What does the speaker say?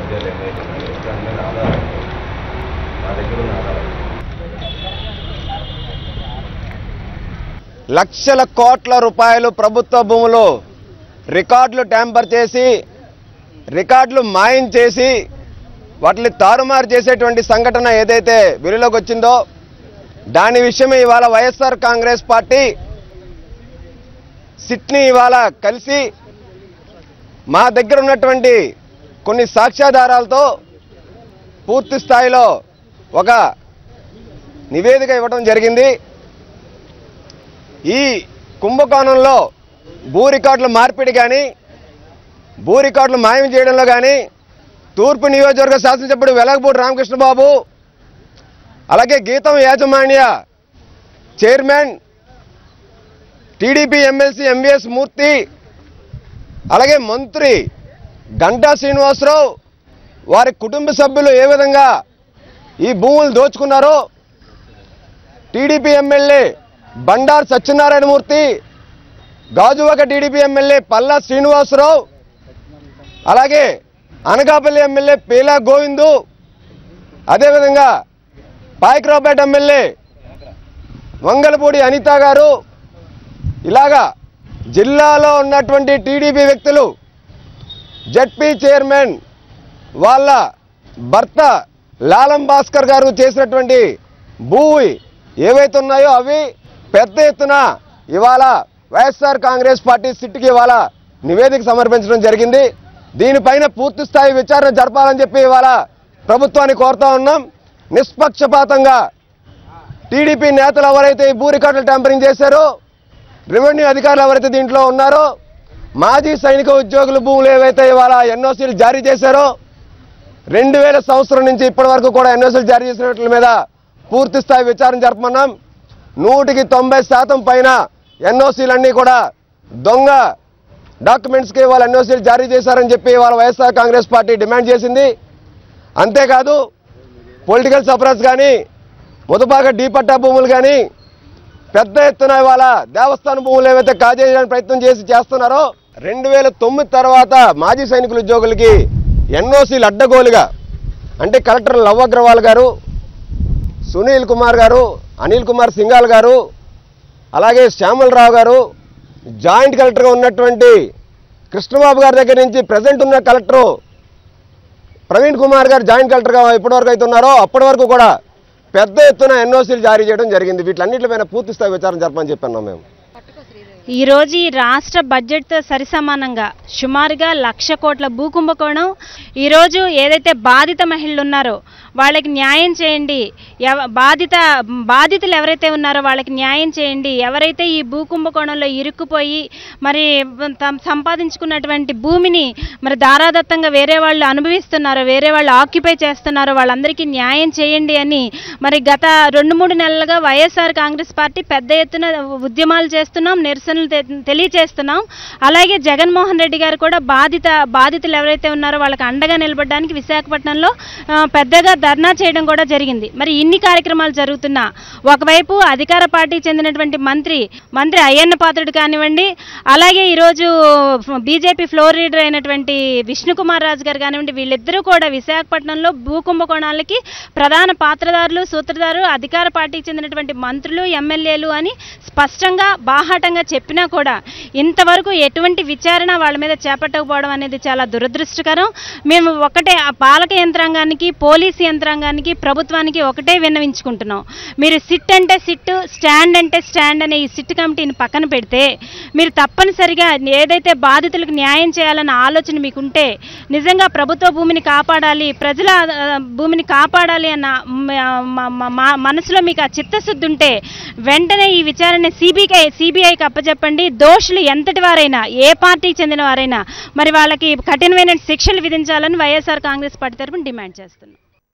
కబ్జాలు ఏమైతే ఉన్నాయో దాని మీద ఆధారాలు మా దగ్గర ఉన్న ఆధారాలు లక్షల కోట్ల రూపాయలు ప్రభుత్వ భూములు రికార్డులు ట్యాంపర్ చేసి రికార్డులు మాయం చేసి వాటిని తారుమారు చేసేటువంటి సంఘటన ఏదైతే వెలుగులోకి వచ్చిందో దాని విషయమే ఇవాళ వైఎస్ఆర్ కాంగ్రెస్ పార్టీ సిట్ని ఇవాళ కలిసి మా దగ్గర ఉన్నటువంటి కొన్ని సాక్ష్యాధారాలతో పూర్తి స్థాయిలో ఒక నివేదిక ఇవ్వడం జరిగింది ఈ కుంభకోణంలో భూ రికార్డుల మార్పిడి కానీ భూ రికార్డులు మాయం చేయడంలో కానీ తూర్పు నియోజకవర్గ శాసనసభ్యుడు వెలగపూడి రామకృష్ణబాబు అలాగే గీతం యాజమాన్య chairman TDP MLC MVS Murthy అలాగే మంత్రి గంటా శ్రీనివాసరావు వారి కుటుంబ సభ్యులు ఏ విధంగా ఈ భూములు దోచుకున్నారో TDP MLA Bandaru Satyanarayanamurthy Gajuwaka TDP MLA Palla Srinivasarao అలాగే అనకాపల్లి ఎమ్మెల్యే పీలా గోవిందు అదేవిధంగా పాయకరావుపేట ఎమ్మెల్యే వంగలపూడి అనిత గారు ఇలాగా జిల్లాలో ఉన్నటువంటి టీడీపీ వ్యక్తులు జడ్పీ చైర్మన్ వాళ్ళ భర్త లాలం భాస్కర్ గారు చేసినటువంటి భూ ఏవైతే ఉన్నాయో అవి పెద్ద ఎత్తున ఇవాళ వైఎస్ఆర్ కాంగ్రెస్ పార్టీ సిట్కి ఇవాళ నివేదిక సమర్పించడం జరిగింది దీనిపైన పూర్తి స్థాయి విచారణ జరపాలని చెప్పి ఇవాళ ప్రభుత్వాన్ని కోరుతా ఉన్నాం నిష్పక్షపాతంగా టీడీపీ నేతలు ఎవరైతే ఈ భూ రికార్డులు ట్యాంపరింగ్ చేశారో రెవెన్యూ అధికారులు ఎవరైతే దీంట్లో ఉన్నారో మాజీ సైనిక ఉద్యోగుల భూములు ఏవైతే ఇవాళ ఎన్ఓసీలు జారీ చేశారో రెండు వేల సంవత్సరం నుంచి ఇప్పటి వరకు కూడా ఎన్ఓసీలు జారీ చేసిన వాటి మీద పూర్తి స్థాయి విచారణ జరపమన్నాం నూటికి తొంభై శాతం పైన ఎన్ఓసీలన్నీ కూడా దొంగ డాక్యుమెంట్స్కి ఇవాళ ఎన్ఓసీలు జారీ చేశారని చెప్పి ఇవాళ వైఎస్ఆర్ కాంగ్రెస్ పార్టీ డిమాండ్ చేసింది అంతేకాదు పొలిటికల్ సఫరస్ కానీ ముదబాగ డీ పట్టా భూములు కానీ పెద్ద ఎత్తున ఇవాళ దేవస్థాన భూములు ఏవైతే కాజేయడానికి ప్రయత్నం చేసి చేస్తున్నారో రెండు వేల తొమ్మిది తర్వాత మాజీ సైనికుల ఉద్యోగులకి ఎన్ఓసీలు అడ్డగోలుగా అంటే కలెక్టర్ లవ్ అగ్రవాల్ గారు సునీల్ కుమార్ గారు అనిల్ కుమార్ సింగాల్ గారు అలాగే శ్యామలరావు గారు జాయింట్ కలెక్టర్గా ఉన్నటువంటి కృష్ణబాబు గారి దగ్గర నుంచి ప్రజెంట్ ఉన్న కలెక్టరు ప్రవీణ్ కుమార్ గారు జాయింట్ కలెక్టర్గా ఎప్పటి అయితే ఉన్నారో అప్పటి వరకు కూడా పెద్ద ఎత్తున ఎన్ఓసీలు జారీ చేయడం జరిగింది వీటిలన్నింటిపైన పూర్తి స్థాయి విచారణ జరపని చెప్పన్నాం మేము ఈరోజు ఈ రాష్ట్ర బడ్జెట్తో సరిసమానంగా సుమారుగా లక్ష కోట్ల భూ కుంభకోణం ఈరోజు ఏదైతే బాధిత మహిళలు ఉన్నారో వాళ్ళకి న్యాయం చేయండి ఎవ బాధిత బాధితులు ఎవరైతే ఉన్నారో వాళ్ళకి న్యాయం చేయండి ఎవరైతే ఈ భూ కుంభకోణంలో ఇరుక్కుపోయి మరి తమ సంపాదించుకున్నటువంటి భూమిని మరి దారాదత్తంగా వేరే వాళ్ళు అనుభవిస్తున్నారో వేరే వాళ్ళు ఆక్యుపై చేస్తున్నారో వాళ్ళందరికీ న్యాయం చేయండి అని మరి గత రెండు మూడు నెలలుగా వైఎస్ఆర్ కాంగ్రెస్ పార్టీ పెద్ద ఎత్తున ఉద్యమాలు చేస్తున్నాం నిరసనలు తె- తెలియజేస్తున్నాం అలాగే జగన్మోహన్ రెడ్డి గారు కూడా బాధిత బాధితులు ఎవరైతే ఉన్నారో వాళ్ళకి అండగా నిలబడడానికి విశాఖపట్నంలో ఆ, పెద్దగా ధర్నా చేయడం కూడా జరిగింది మరి ఇన్ని కార్యక్రమాలు జరుగుతున్నా ఒకవైపు అధికార పార్టీకి చెందినటువంటి మంత్రి మంత్రి అయ్యన్న పాత్రుడు కానివ్వండి అలాగే ఈరోజు బీజేపీ ఫ్లోర్ లీడర్ అయినటువంటి విష్ణుకుమార్ రాజు గారు కానివ్వండి వీళ్ళిద్దరూ కూడా విశాఖపట్నంలో భూ కుంభకోణాలకి ప్రధాన పాత్రదారులు సూత్రధారులు అధికార పార్టీకి చెందినటువంటి మంత్రులు ఎమ్మెల్యేలు అని స్పష్టంగా బాహాటంగా చెప్పినా కూడా ఇంతవరకు ఎటువంటి విచారణ వాళ్ళ మీద చేపట్టకపోవడం అనేది చాలా దురదృష్టకరం మేము ఒకటే ఆ పాలక యంత్రాంగానికి పోలీసు యంత్రాంగానికి ప్రభుత్వానికి ఒకటే విన్నవించుకుంటున్నాం మీరు సిట్ అంటే సిట్ స్టాండ్ అంటే స్టాండ్ అనే ఈ సిట్ కమిటీని పక్కన పెడితే మీరు తప్పనిసరిగా ఏదైతే బాధితులకు న్యాయం చేయాలన్న ఆలోచన మీకుంటే నిజంగా ప్రభుత్వ భూమిని కాపాడాలి ప్రజల ఆ, భూమిని కాపాడాలి అన్న మ- మ- మ- మ- మనసులో మీకు ఆ చిత్తశుద్ధి ఉంటే వెంటనే ఈ విచారణ సిబిఐ సిబిఐకి అప్పచెప్పండి దోషులు ఎంతటి వారైనా ఏ పార్టీకి చెందిన వారైనా మరి వాళ్ళకి కఠినమైన శిక్షలు విధించాలని వైఎస్ఆర్ కాంగ్రెస్ పార్టీ తరఫున డిమాండ్ చేస్తున్నాం